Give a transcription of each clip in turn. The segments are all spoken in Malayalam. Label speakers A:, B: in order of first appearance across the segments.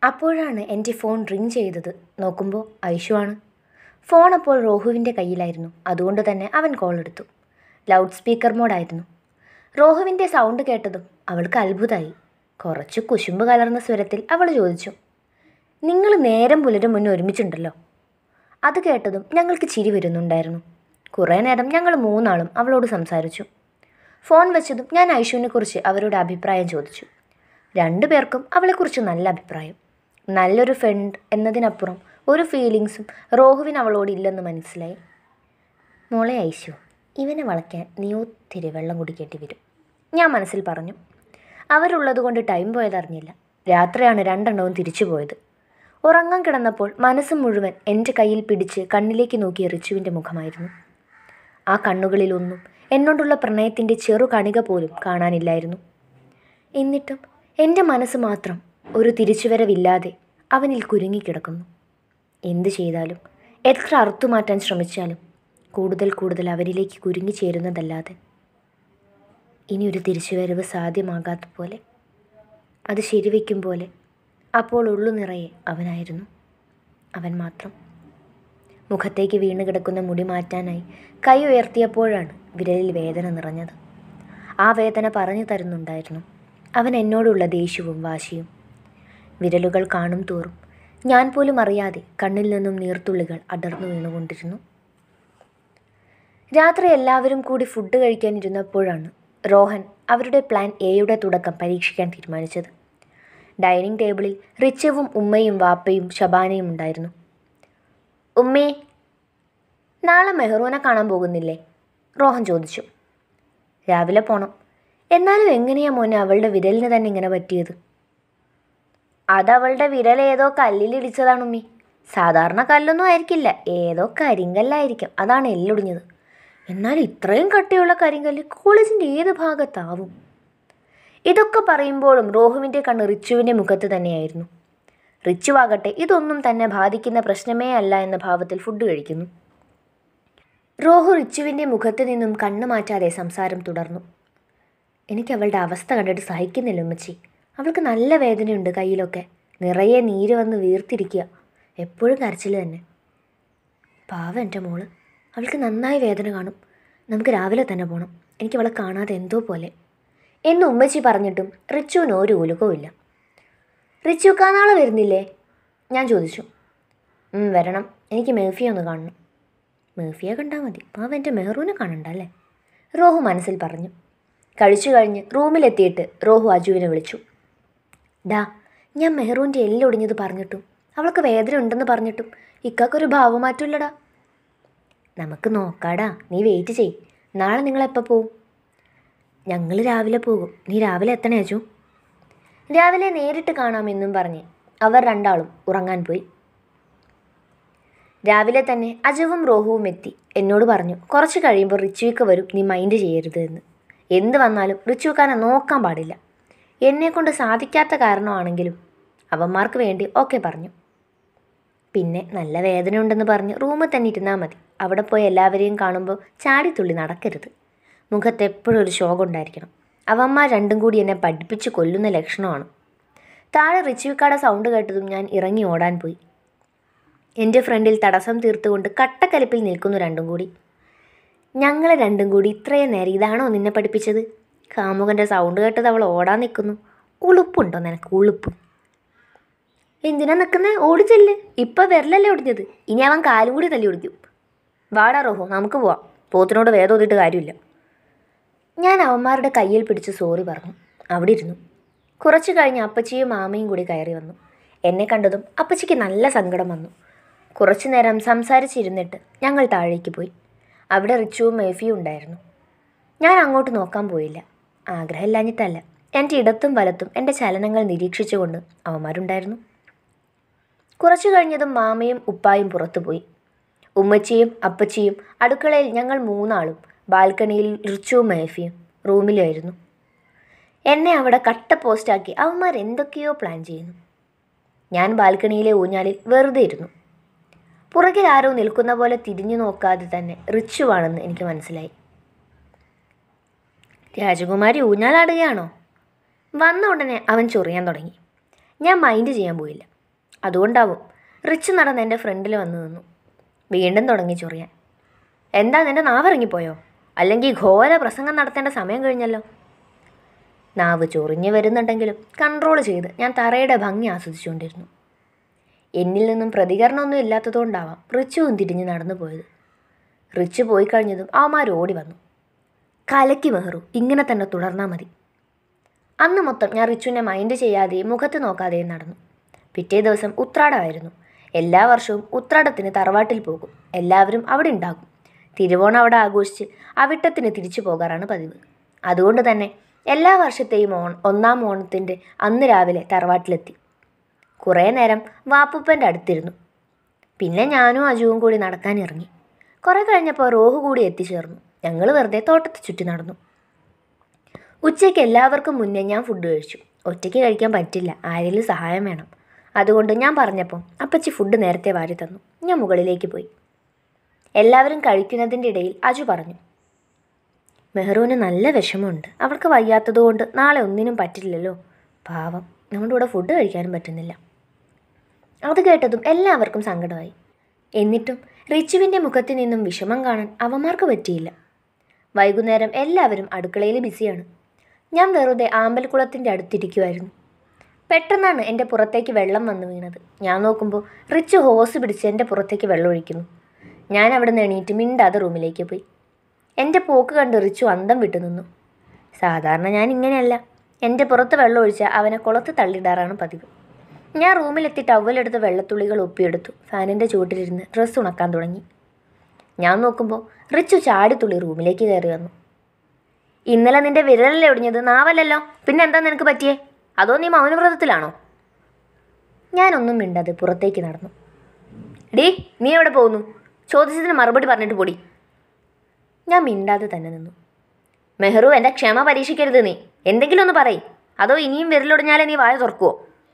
A: അപ്പോഴാണ് എൻ്റെ ഫോൺ റിങ് ചെയ്തത് നോക്കുമ്പോൾ ഐഷു ആണ് ഫോൺ അപ്പോൾ റോഹുവിൻ്റെ കയ്യിലായിരുന്നു അതുകൊണ്ട് തന്നെ അവൻ കോൾ എടുത്തു ലൗഡ് സ്പീക്കർ മോഡായിരുന്നു റോഹുവിൻ്റെ സൗണ്ട് കേട്ടതും അവൾക്ക് അത്ഭുതമായി കുറച്ച് കുശുമ്പ് കലർന്ന സ്വരത്തിൽ അവൾ ചോദിച്ചു നിങ്ങൾ നേരം പുലരും മുന്നേ ഒരുമിച്ചുണ്ടല്ലോ അത് കേട്ടതും ഞങ്ങൾക്ക് ചിരി വരുന്നുണ്ടായിരുന്നു കുറേ നേരം ഞങ്ങൾ മൂന്നാളും അവളോട് സംസാരിച്ചു ഫോൺ വെച്ചതും ഞാൻ ഐഷുവിനെക്കുറിച്ച് അവരുടെ അഭിപ്രായം ചോദിച്ചു രണ്ടു പേർക്കും അവളെക്കുറിച്ച് നല്ല അഭിപ്രായം നല്ലൊരു ഫ്രണ്ട് എന്നതിനപ്പുറം ഒരു ഫീലിങ്സും റോഹുവിന് അവളോട് ഇല്ലെന്ന് മനസ്സിലായി മോളെ ഐശു ഇവനെ വളയ്ക്കാൻ നീ ഒത്തിരി വെള്ളം കുടിക്കേണ്ടി വരും ഞാൻ മനസ്സിൽ പറഞ്ഞു അവരുള്ളത് കൊണ്ട് ടൈം പോയതറിഞ്ഞില്ല രാത്രിയാണ് രണ്ടെണ്ണവും തിരിച്ചു പോയത് ഉറങ്ങാൻ കിടന്നപ്പോൾ മനസ്സ് മുഴുവൻ എൻ്റെ കയ്യിൽ പിടിച്ച് കണ്ണിലേക്ക് നോക്കിയ റിച്ചുവിൻ്റെ മുഖമായിരുന്നു ആ കണ്ണുകളിലൊന്നും എന്നോടുള്ള പ്രണയത്തിൻ്റെ ചെറു കണിക പോലും കാണാനില്ലായിരുന്നു എന്നിട്ടും എൻ്റെ മനസ്സ് മാത്രം ഒരു തിരിച്ചുവരവില്ലാതെ അവനിൽ കുരുങ്ങിക്കിടക്കുന്നു എന്തു ചെയ്താലും എത്ര അറുത്തുമാറ്റാൻ ശ്രമിച്ചാലും കൂടുതൽ കൂടുതൽ അവരിലേക്ക് കുരുങ്ങി ചേരുന്നതല്ലാതെ ഇനിയൊരു തിരിച്ചുവരവ് സാധ്യമാകാത്ത പോലെ അത് ശരിവെക്കും പോലെ അപ്പോൾ ഉള്ളു നിറയെ അവനായിരുന്നു അവൻ മാത്രം മുഖത്തേക്ക് വീണ് കിടക്കുന്ന മുടി മാറ്റാനായി കൈ ഉയർത്തിയപ്പോഴാണ് വിരലിൽ വേദന നിറഞ്ഞത് ആ വേദന പറഞ്ഞു തരുന്നുണ്ടായിരുന്നു അവൻ എന്നോടുള്ള ദേഷ്യവും വാശിയും വിരലുകൾ കാണും തോറും ഞാൻ പോലും അറിയാതെ കണ്ണിൽ നിന്നും നീർത്തുള്ളികൾ അടർന്നു വീണുകൊണ്ടിരുന്നു രാത്രി എല്ലാവരും കൂടി ഫുഡ് കഴിക്കാനിരുന്നപ്പോഴാണ് റോഹൻ അവരുടെ പ്ലാൻ എയുടെ തുടക്കം പരീക്ഷിക്കാൻ തീരുമാനിച്ചത് ഡൈനിങ് ടേബിളിൽ റിച്ചവും ഉമ്മയും വാപ്പയും ശബാനയും ഉണ്ടായിരുന്നു ഉമ്മേ നാളെ മെഹ്റൂനെ കാണാൻ പോകുന്നില്ലേ റോഹൻ ചോദിച്ചു രാവിലെ പോണം എന്നാലും എങ്ങനെയാ മോനെ അവളുടെ വിരലിന് തന്നെ ഇങ്ങനെ പറ്റിയത് അതവളുടെ വിരൽ ഏതോ കല്ലിലിടിച്ചതാണ് ഉമ്മി സാധാരണ കല്ലൊന്നും ആയിരിക്കില്ല ഏതോ കരിങ്കല്ലായിരിക്കും അതാണ് എല്ലൊടിഞ്ഞത് എന്നാൽ ഇത്രയും കട്ടിയുള്ള കരിങ്കല്ല് കോളേജിൻ്റെ ഏത് ഭാഗത്താവും ഇതൊക്കെ പറയുമ്പോഴും റോഹുവിൻ്റെ കണ്ണ് റിച്ചുവിൻ്റെ മുഖത്ത് തന്നെയായിരുന്നു റിച്ചുവാകട്ടെ ഇതൊന്നും തന്നെ ബാധിക്കുന്ന പ്രശ്നമേ അല്ല എന്ന ഭാവത്തിൽ ഫുഡ് കഴിക്കുന്നു റോഹു റിച്ചുവിൻ്റെ മുഖത്ത് നിന്നും കണ്ണു മാറ്റാതെ സംസാരം തുടർന്നു എനിക്ക് അവളുടെ അവസ്ഥ കണ്ടിട്ട് സഹിക്കുന്നില്ല ഉമ്മച്ചി അവൾക്ക് നല്ല വേദനയുണ്ട് കയ്യിലൊക്കെ നിറയെ നീര് വന്ന് വീർത്തിരിക്കുക എപ്പോഴും കരച്ചിൽ തന്നെ പാവ എൻ്റെ മോള് അവൾക്ക് നന്നായി വേദന കാണും നമുക്ക് രാവിലെ തന്നെ പോകണം എനിക്ക് അവളെ കാണാതെ എന്തോ പോലെ എന്ന് ഉമ്മച്ചി പറഞ്ഞിട്ടും റിച്ചുവിന് ഒരു ഉലുകവും ഇല്ല റിച്ചു നാളെ വരുന്നില്ലേ ഞാൻ ചോദിച്ചു "ഉം, വരണം എനിക്ക് മേഫിയെ ഒന്ന് കാണണം മേഫിയെ കണ്ടാൽ മതി പാവ എൻ്റെ മെഹറൂനെ കാണണ്ട അല്ലേ റോഹു മനസ്സിൽ പറഞ്ഞു കഴിച്ചു കഴിഞ്ഞ് റൂമിലെത്തിയിട്ട് റോഹു അജുവിനെ വിളിച്ചു ഡാ ഞാൻ മെഹറൂൻ്റെ എല്ലൊടിഞ്ഞത് പറഞ്ഞിട്ടും അവൾക്ക് വേദന ഉണ്ടെന്ന് പറഞ്ഞിട്ടും ഇക്കാക്കൊരു ഭാവമാറ്റമില്ലടാ നമുക്ക് നോക്കാടാ നീ വെയിറ്റ് ചെയ് നാളെ നിങ്ങൾ എപ്പോൾ പോവും ഞങ്ങൾ രാവിലെ പോകും നീ രാവിലെ എത്തണേ അജു രാവിലെ നേരിട്ട് കാണാമെന്നും പറഞ്ഞ് അവർ രണ്ടാളും ഉറങ്ങാൻ പോയി രാവിലെ തന്നെ അജുവും റോഹുവും എത്തി എന്നോട് പറഞ്ഞു കുറച്ച് കഴിയുമ്പോൾ റിച്ചുവിക്ക് വരും നീ മൈൻഡ് ചെയ്യരുത് എന്ന് എന്ത് വന്നാലും റിച്ചുവിക്കാനെ നോക്കാൻ പാടില്ല എന്നെക്കൊണ്ട് സാധിക്കാത്ത കാരണമാണെങ്കിലും അവന്മാർക്ക് വേണ്ടി ഓക്കെ പറഞ്ഞു പിന്നെ നല്ല വേദനയുണ്ടെന്ന് പറഞ്ഞ് റൂമിൽ തന്നെ ഇരുന്നാൽ മതി അവിടെ പോയി എല്ലാവരെയും കാണുമ്പോൾ ചാടിത്തുള്ളി നടക്കരുത് മുഖത്ത് എപ്പോഴും ഒരു ശോകം ഉണ്ടായിരിക്കണം അവന്മാർ രണ്ടും കൂടി എന്നെ പഠിപ്പിച്ച് കൊല്ലുന്ന ലക്ഷണമാണ് താഴെ റിച്ചുവിക്കാടെ സൗണ്ട് കേട്ടതും ഞാൻ ഇറങ്ങി ഓടാൻ പോയി എൻ്റെ ഫ്രണ്ടിൽ തടസ്സം തീർത്തുകൊണ്ട് കട്ടക്കലിപ്പിൽ നിൽക്കുന്നു രണ്ടും കൂടി ഞങ്ങൾ രണ്ടും കൂടി ഇത്രയും നേരം ഇതാണോ നിന്നെ പഠിപ്പിച്ചത് കാമുകൻ്റെ സൗണ്ട് കേട്ടത് അവൾ ഓടാൻ നിൽക്കുന്നു ഉളുപ്പുണ്ടോ നിനക്ക് ഉളുപ്പ് എന്തിനാ നിൽക്കുന്നേ ഓടിച്ചെല്ല് ഇപ്പം വിരലല്ലേ ഒടിഞ്ഞത് ഇനി അവൻ കാലും കൂടി തല്ലി ഒടിക്കും വാടാ റോഹോ നമുക്ക് പോവാം പോത്തിനോട് വേദം ഓതിയിട്ട് കാര്യമില്ല ഞാൻ അവന്മാരുടെ കയ്യിൽ പിടിച്ച് സോറി പറഞ്ഞു അവിടെ ഇരുന്നു കുറച്ച് കഴിഞ്ഞ് അപ്പച്ചിയും മാമയും കൂടി കയറി വന്നു എന്നെ കണ്ടതും അപ്പച്ചിക്ക് നല്ല സങ്കടം വന്നു കുറച്ചു നേരം സംസാരിച്ചിരുന്നിട്ട് ഞങ്ങൾ താഴേക്ക് പോയി അവിടെ റിച്ചുവും മേഫിയും ഉണ്ടായിരുന്നു ഞാൻ അങ്ങോട്ട് നോക്കാൻ പോയില്ല ആഗ്രഹമില്ലാഞ്ഞിട്ടല്ല എൻ്റെ ഇടത്തും വലത്തും എൻ്റെ ചലനങ്ങൾ നിരീക്ഷിച്ചുകൊണ്ട് അവന്മാരുണ്ടായിരുന്നു കുറച്ചു കഴിഞ്ഞതും മാമയും ഉപ്പായും പുറത്തു പോയി ഉമ്മച്ചിയും അപ്പച്ചിയും അടുക്കളയിൽ ഞങ്ങൾ മൂന്നാളും ബാൽക്കണിയിൽ റിച്ചുവും മേഫിയും റൂമിലായിരുന്നു എന്നെ അവിടെ കട്ട പോസ്റ്റാക്കി അവന്മാർ എന്തൊക്കെയോ പ്ലാൻ ചെയ്യുന്നു ഞാൻ ബാൽക്കണിയിലെ ഊഞ്ഞാലിൽ വെറുതെ ഇരുന്നു പുറകിൽ ആരോ നിൽക്കുന്ന പോലെ തിരിഞ്ഞു നോക്കാതെ തന്നെ റിച്ചുവാണെന്ന് എനിക്ക് മനസ്സിലായി രാജകുമാരി ഊഞ്ഞാലാടുകയാണോ വന്ന ഉടനെ അവൻ ചൊറിയാൻ തുടങ്ങി ഞാൻ മൈൻഡ് ചെയ്യാൻ പോയില്ല അതുകൊണ്ടാവും റിച്ച് നടന്ന് എൻ്റെ ഫ്രണ്ടിൽ വന്നു നിന്നു വീണ്ടും തുടങ്ങി ചൊറിയാൻ എന്താ നിൻ്റെ നാവിറങ്ങിപ്പോയോ അല്ലെങ്കിൽ ഘോര പ്രസംഗം നടത്തേണ്ട സമയം കഴിഞ്ഞല്ലോ നാവ് ചൊറിഞ്ഞു വരുന്നുണ്ടെങ്കിലും കൺട്രോൾ ചെയ്ത് ഞാൻ തറയുടെ ഭംഗി ആസ്വദിച്ചുകൊണ്ടിരുന്നു എന്നിൽ നിന്നും പ്രതികരണമൊന്നും ഇല്ലാത്തതുകൊണ്ടാവാം റിച്ചുവും തിരിഞ്ഞ് നടന്നു പോയത് റിച്ച് പോയി കഴിഞ്ഞതും അവന്മാർ ഓടി വന്നു കലക്കി മെഹ്റു ഇങ്ങനെ തന്നെ തുടർന്നാൽ മതി അന്ന് മൊത്തം ഞാൻ റിച്ചുവിനെ മൈൻഡ് ചെയ്യാതെയും മുഖത്ത് നോക്കാതെയും നടന്നു പിറ്റേ ദിവസം ഉത്രാടമായിരുന്നു എല്ലാ വർഷവും ഉത്രാടത്തിന് തറവാട്ടിൽ പോകും എല്ലാവരും അവിടെ ഉണ്ടാകും തിരുവോണം അവിടെ ആഘോഷിച്ച് അവിട്ടത്തിന് തിരിച്ചു പോകാറാണ് പതിവ് അതുകൊണ്ട് തന്നെ എല്ലാ വർഷത്തെയും ഓൺ ഒന്നാം ഓണത്തിൻ്റെ അന്ന് രാവിലെ തറവാട്ടിലെത്തി കുറേ നേരം വാപ്പുപ്പൻ്റെ അടുത്തിരുന്നു പിന്നെ ഞാനും അജുവും കൂടി നടക്കാൻ ഇറങ്ങി കുറേ കഴിഞ്ഞപ്പോൾ റോഹു കൂടി എത്തിച്ചേർന്നു ഞങ്ങൾ വെറുതെ തോട്ടത്ത് ചുറ്റി നടന്നു ഉച്ചയ്ക്ക് എല്ലാവർക്കും മുന്നേ ഞാൻ ഫുഡ് കഴിച്ചു ഒറ്റയ്ക്ക് കഴിക്കാൻ പറ്റില്ല ആരെങ്കിലും സഹായം വേണം അതുകൊണ്ട് ഞാൻ പറഞ്ഞപ്പോൾ അപ്പച്ചി ഫുഡ് നേരത്തെ വാരി തന്നു ഞാൻ മുകളിലേക്ക് പോയി എല്ലാവരും കഴിക്കുന്നതിൻ്റെ ഇടയിൽ അജു പറഞ്ഞു മെഹ്റൂന് നല്ല വിഷമമുണ്ട് അവൾക്ക് വയ്യാത്തതുകൊണ്ട് നാളെ ഒന്നിനും പറ്റില്ലല്ലോ പാവം നമ്മുടെ കൂടെ ഫുഡ് കഴിക്കാനും പറ്റുന്നില്ല അത് കേട്ടതും എല്ലാവർക്കും സങ്കടമായി എന്നിട്ടും റിച്ചുവിൻ്റെ മുഖത്ത് നിന്നും വിഷമം കാണാൻ അവന്മാർക്ക് പറ്റിയില്ല വൈകുന്നേരം എല്ലാവരും അടുക്കളയിൽ ബിസിയാണ് ഞാൻ വെറുതെ ആമ്പൽക്കുളത്തിൻ്റെ അടുത്തിരിക്കുമായിരുന്നു പെട്ടെന്നാണ് എൻ്റെ പുറത്തേക്ക് വെള്ളം വന്നു വീണത് ഞാൻ നോക്കുമ്പോൾ റിച്ച് ഹോസ് പിടിച്ച് എൻ്റെ പുറത്തേക്ക് വെള്ളം ഒഴിക്കുന്നു ഞാൻ അവിടെ നിന്ന് എണീറ്റ് മിണ്ടാതെ റൂമിലേക്ക് പോയി എൻ്റെ പോക്ക് കണ്ട് റിച്ചു അന്തം വിട്ടു നിന്നു സാധാരണ ഞാൻ ഇങ്ങനെയല്ല എൻ്റെ പുറത്ത് വെള്ളം ഒഴിച്ചാൽ അവനെ കുളത്ത് തള്ളിയിടാറാണ് പതിവ് ഞാൻ റൂമിലെത്തി ടവലെടുത്ത് വെള്ളത്തുള്ളികൾ ഒപ്പിയെടുത്തു ഫാനിൻ്റെ ചൂട്ടിലിരുന്ന് ഡ്രസ്സ് ഉണക്കാൻ തുടങ്ങി ഞാൻ നോക്കുമ്പോൾ റിച്ചു ചാടിത്തുള്ളി റൂമിലേക്ക് കയറി വന്നു ഇന്നലെ നിന്റെ വിരലല്ലേ ഒടിഞ്ഞത് നാവല്ലല്ലോ പിന്നെ എന്താ നിനക്ക് പറ്റിയേ അതോ നീ മൗനവ്രതത്തിലാണോ ഞാനൊന്നും മിണ്ടാതെ പുറത്തേക്ക് നടന്നു ഡീ നീ എവിടെ പോകുന്നു ചോദിച്ചതിന് മറുപടി പറഞ്ഞിട്ട് പൊടി ഞാൻ മിണ്ടാതെ തന്നെ നിന്നു മെഹ്റു എൻ്റെ ക്ഷമ പരീക്ഷിക്കരുത് നീ എന്തെങ്കിലും ഒന്ന് പറയ് അതോ ഇനിയും വിരലൊടിഞ്ഞാലേ നീ വായ തുറക്കുവോ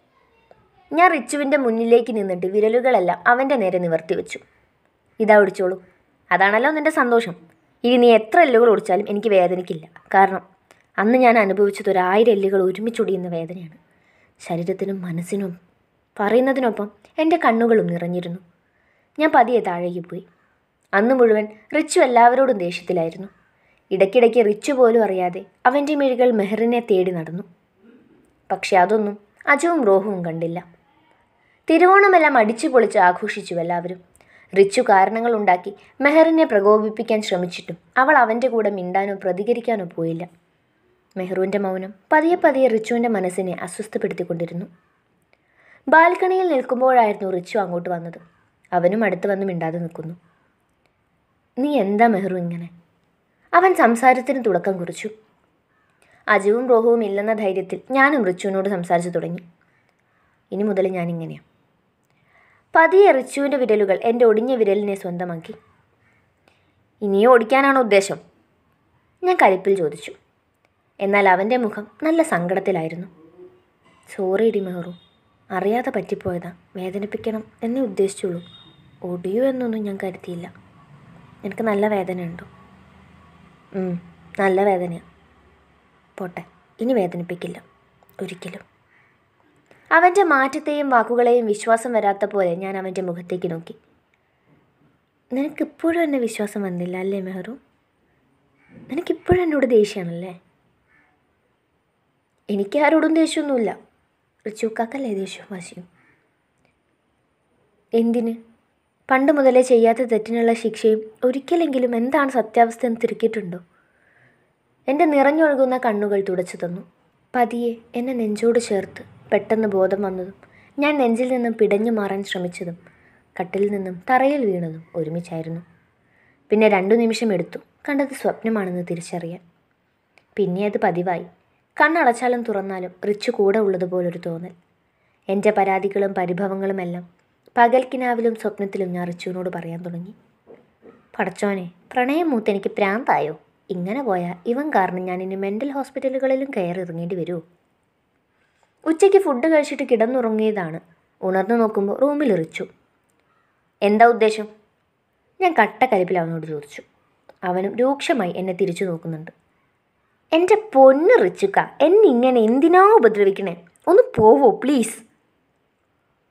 A: ഞാൻ റിച്ചുവിൻ്റെ മുന്നിലേക്ക് നിന്നിട്ട് വിരലുകളെല്ലാം അവൻ്റെ നേരെ നിവർത്തി വെച്ചു ഇതാ ഒടിച്ചോളൂ അതാണല്ലോ നിൻ്റെ സന്തോഷം ഇനി നീ എത്ര എല്ലുകൾ ഒടിച്ചാലും എനിക്ക് വേദനിക്കില്ല കാരണം അന്ന് ഞാൻ അനുഭവിച്ചത് ഒരായിരം എല്ലുകൾ ഒരുമിച്ചൊടിയുന്ന വേദനയാണ് ശരീരത്തിനും മനസ്സിനും പറയുന്നതിനൊപ്പം എൻ്റെ കണ്ണുകളും നിറഞ്ഞിരുന്നു ഞാൻ പതിയെ താഴേക്ക് പോയി അന്ന് മുഴുവൻ റിച്ചു എല്ലാവരോടും ദേഷ്യത്തിലായിരുന്നു ഇടയ്ക്കിടയ്ക്ക് റിച്ചു പോലും അറിയാതെ അവൻ്റെ മിഴികൾ മെഹറിനെ തേടി നടന്നു പക്ഷെ അതൊന്നും അജുവും റോഹുവും കണ്ടില്ല തിരുവോണമെല്ലാം അടിച്ചു പൊളിച്ച് ആഘോഷിച്ചു എല്ലാവരും റിച്ചു കാരണങ്ങൾ ഉണ്ടാക്കി മെഹറിനെ പ്രകോപിപ്പിക്കാൻ ശ്രമിച്ചിട്ടും അവൾ അവൻ്റെ കൂടെ മിണ്ടാനോ പ്രതികരിക്കാനോ പോയില്ല മെഹ്റുവിൻ്റെ മൗനം പതിയെ പതിയെ റിച്ചുവിൻ്റെ മനസ്സിനെ അസ്വസ്ഥപ്പെടുത്തിക്കൊണ്ടിരുന്നു ബാൽക്കണിയിൽ നിൽക്കുമ്പോഴായിരുന്നു റിച്ചു അങ്ങോട്ട് വന്നത് അവനും അടുത്ത് വന്ന് മിണ്ടാതെ നിൽക്കുന്നു നീ എന്താ മെഹ്റു ഇങ്ങനെ അവൻ സംസാരത്തിന് തുടക്കം കുറിച്ചു അജുവും റോഹുവും ഇല്ലെന്ന ധൈര്യത്തിൽ ഞാനും റിച്ചുവിനോട് സംസാരിച്ചു തുടങ്ങി ഇനി മുതൽ ഞാനിങ്ങനെയാണ് പതിയെ റിച്ചുവിൻ്റെ വിരലുകൾ എൻ്റെ ഒടിഞ്ഞ വിരലിനെ സ്വന്തമാക്കി ഇനിയും ഓടിക്കാനാണോ ഉദ്ദേശം ഞാൻ കലിപ്പിൽ ചോദിച്ചു എന്നാൽ അവൻ്റെ മുഖം നല്ല സങ്കടത്തിലായിരുന്നു സോറി ഇടി മെഹറു അറിയാതെ പറ്റിപ്പോയതാ വേദനിപ്പിക്കണം എന്നേ ഉദ്ദേശിച്ചുള്ളൂ ഒടിയോ എന്നൊന്നും ഞാൻ കരുതിയില്ല എനിക്ക് നല്ല വേദനയുണ്ടോ ഉം, നല്ല വേദനയാണ് പോട്ടെ ഇനി വേദനിപ്പിക്കില്ല ഒരിക്കലും അവൻ്റെ മാറ്റത്തെയും വാക്കുകളെയും വിശ്വാസം വരാത്ത പോലെ ഞാൻ അവൻ്റെ മുഖത്തേക്ക് നോക്കി നിനക്കിപ്പോഴും എന്നെ വിശ്വാസം വന്നില്ല അല്ലേ മെഹറു നിനക്കിപ്പോഴും എന്നോട് ദേഷ്യമാണല്ലേ എനിക്ക് ആരോടും ദേഷ്യമൊന്നുമില്ല റിച്ചുക്കാക്കല്ലേ ദേഷ്യവും വാശിയും എന്തിന് പണ്ട് മുതലേ ചെയ്യാത്ത തെറ്റിനുള്ള ശിക്ഷയും ഒരിക്കലെങ്കിലും എന്താണ് സത്യാവസ്ഥ എന്ന് തിരുക്കിയിട്ടുണ്ടോ എൻ്റെ നിറഞ്ഞൊഴുകുന്ന കണ്ണുകൾ തുടച്ചു തന്നു പതിയെ എന്നെ നെഞ്ചോട് ചേർത്ത് പെട്ടെന്ന് ബോധം വന്നതും ഞാൻ നെഞ്ചിൽ നിന്നും പിടഞ്ഞു മാറാൻ ശ്രമിച്ചതും കട്ടിൽ നിന്നും തറയിൽ വീണതും ഒരുമിച്ചായിരുന്നു പിന്നെ രണ്ടു നിമിഷം എടുത്തു കണ്ടത് സ്വപ്നമാണെന്ന് തിരിച്ചറിയാൻ പിന്നെ അത് പതിവായി കണ്ണടച്ചാലും തുറന്നാലും റിച്ചു കൂടെ ഉള്ളതുപോലൊരു തോന്നൽ എൻ്റെ പരാതികളും പരിഭവങ്ങളുമെല്ലാം പകൽക്കിനാവിലും സ്വപ്നത്തിലും ഞാൻ റിച്ചുവിനോട് പറയാൻ തുടങ്ങി പടച്ചോനെ പ്രണയം മൂത്ത് എനിക്ക് പ്രാന്തായോ ഇങ്ങനെ പോയാൽ ഇവൻ കാരണം ഞാൻ ഇനി മെൻ്റൽ ഹോസ്പിറ്റലുകളിലും കയറി ഇറങ്ങേണ്ടി വരുമോ ഉച്ചയ്ക്ക് ഫുഡ് കഴിച്ചിട്ട് കിടന്നുറങ്ങിയതാണ് ഉണർന്നു നോക്കുമ്പോൾ റൂമിൽ എറിച്ചു എന്താ ഉദ്ദേശം ഞാൻ കട്ടക്കലിപ്പിൽ അവനോട് ചോദിച്ചു അവനും രൂക്ഷമായി എന്നെ തിരിച്ചു നോക്കുന്നുണ്ട് എൻ്റെ പൊന്ന് റിച്ചുക്ക എന്നെ ഇങ്ങനെ എന്തിനാ ഉപദ്രവിക്കണേ ഒന്ന് പോവോ പ്ലീസ്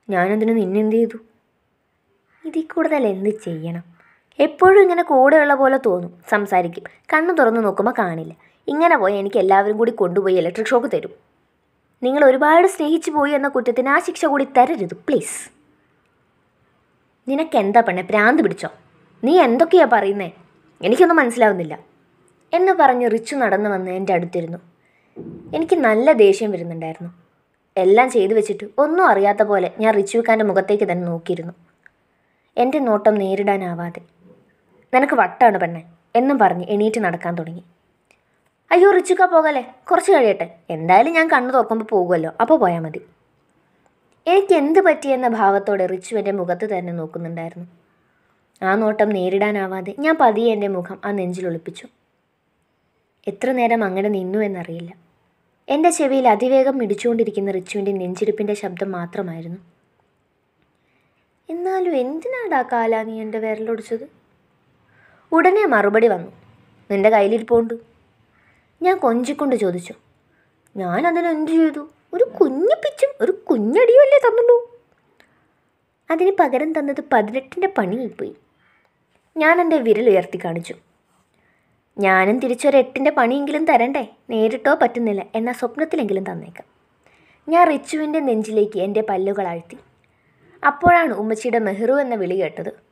A: ഞാനതിന് നിന്നെന്ത് ചെയ്തു ഇതിൽ കൂടുതൽ എന്ത് ചെയ്യണം എപ്പോഴും ഇങ്ങനെ കൂടെയുള്ള പോലെ തോന്നും സംസാരിക്കും കണ്ണു തുറന്ന് നോക്കുമ്പോൾ കാണില്ല ഇങ്ങനെ പോയി എനിക്ക് എല്ലാവരും കൂടി കൊണ്ടുപോയി ഇലക്ട്രിക് ഷോക്ക് തരും നിങ്ങൾ ഒരുപാട് സ്നേഹിച്ചു പോയി എന്ന കുറ്റത്തിന് ആ ശിക്ഷ കൂടി തരരുത് പ്ലീസ് നിനക്കെന്താ പെണ്ണെ പ്രാന്ത് പിടിച്ചോ നീ എന്തൊക്കെയാ പറയുന്നേ എനിക്കൊന്നും മനസ്സിലാവുന്നില്ല എന്ന് പറഞ്ഞ് റിച്ചു നടന്നു വന്ന് എൻ്റെ അടുത്തിരുന്നു എനിക്ക് നല്ല ദേഷ്യം വരുന്നുണ്ടായിരുന്നു എല്ലാം ചെയ്തു വെച്ചിട്ട് ഒന്നും അറിയാത്ത പോലെ ഞാൻ റിച്ചുവിക്കാൻ്റെ മുഖത്തേക്ക് തന്നെ നോക്കിയിരുന്നു എൻ്റെ നോട്ടം നേരിടാനാവാതെ നിനക്ക് വട്ടാണ് പെണ്ണെ എന്നും പറഞ്ഞ് എണീറ്റ് നടക്കാൻ തുടങ്ങി അയ്യോ റിച്ചുക്ക പോകല്ലേ കുറച്ച് കഴിയട്ടെ എന്തായാലും ഞാൻ കണ്ണു തുറക്കുമ്പോൾ പോകുമല്ലോ അപ്പോൾ പോയാൽ മതി എനിക്ക് എന്ത് പറ്റിയെന്ന ഭാവത്തോടെ റിച്ചു എൻ്റെ മുഖത്ത് തന്നെ നോക്കുന്നുണ്ടായിരുന്നു ആ നോട്ടം നേരിടാനാവാതെ ഞാൻ പതിയെ എൻ്റെ മുഖം ആ നെഞ്ചിൽ ഒളിപ്പിച്ചു എത്ര നേരം അങ്ങനെ നിന്നു എന്നറിയില്ല എൻ്റെ ചെവിയിൽ അതിവേഗം മിടിച്ചുകൊണ്ടിരിക്കുന്ന റിച്ചുവിൻ്റെ നെഞ്ചിടിപ്പിൻ്റെ ശബ്ദം മാത്രമായിരുന്നു എന്നാലും എന്തിനാടാ കാല നീ എൻ്റെ വിരലൊടിച്ചത് ഉടനെ മറുപടി വന്നു നിൻ്റെ കയ്യിലിരിപ്പുണ്ട് ഞാൻ കൊഞ്ചിക്കൊണ്ട് ചോദിച്ചു ഞാൻ അതിന് എന്ത് ചെയ്തു ഒരു കുഞ്ഞു പിച്ചും ഒരു കുഞ്ഞടിയും അല്ലേ തന്നുള്ളൂ അതിന് പകരം തന്നത് പതിനെട്ടിൻ്റെ പണിയായിപ്പോയി ഞാൻ എൻ്റെ വിരൽ ഉയർത്തി കാണിച്ചു ഞാനും തിരിച്ചൊരു എട്ടിൻ്റെ പണിയെങ്കിലും തരണ്ടേ നേരിട്ടോ പറ്റുന്നില്ല എന്നാൽ സ്വപ്നത്തിലെങ്കിലും തന്നേക്കാം ഞാൻ റിച്ചുവിൻ്റെ നെഞ്ചിലേക്ക് എൻ്റെ പല്ലുകൾ ആഴ്ത്തി അപ്പോഴാണ് ഉമ്മച്ചിയുടെ മെഹ്റു എന്ന വിളി കേട്ടത്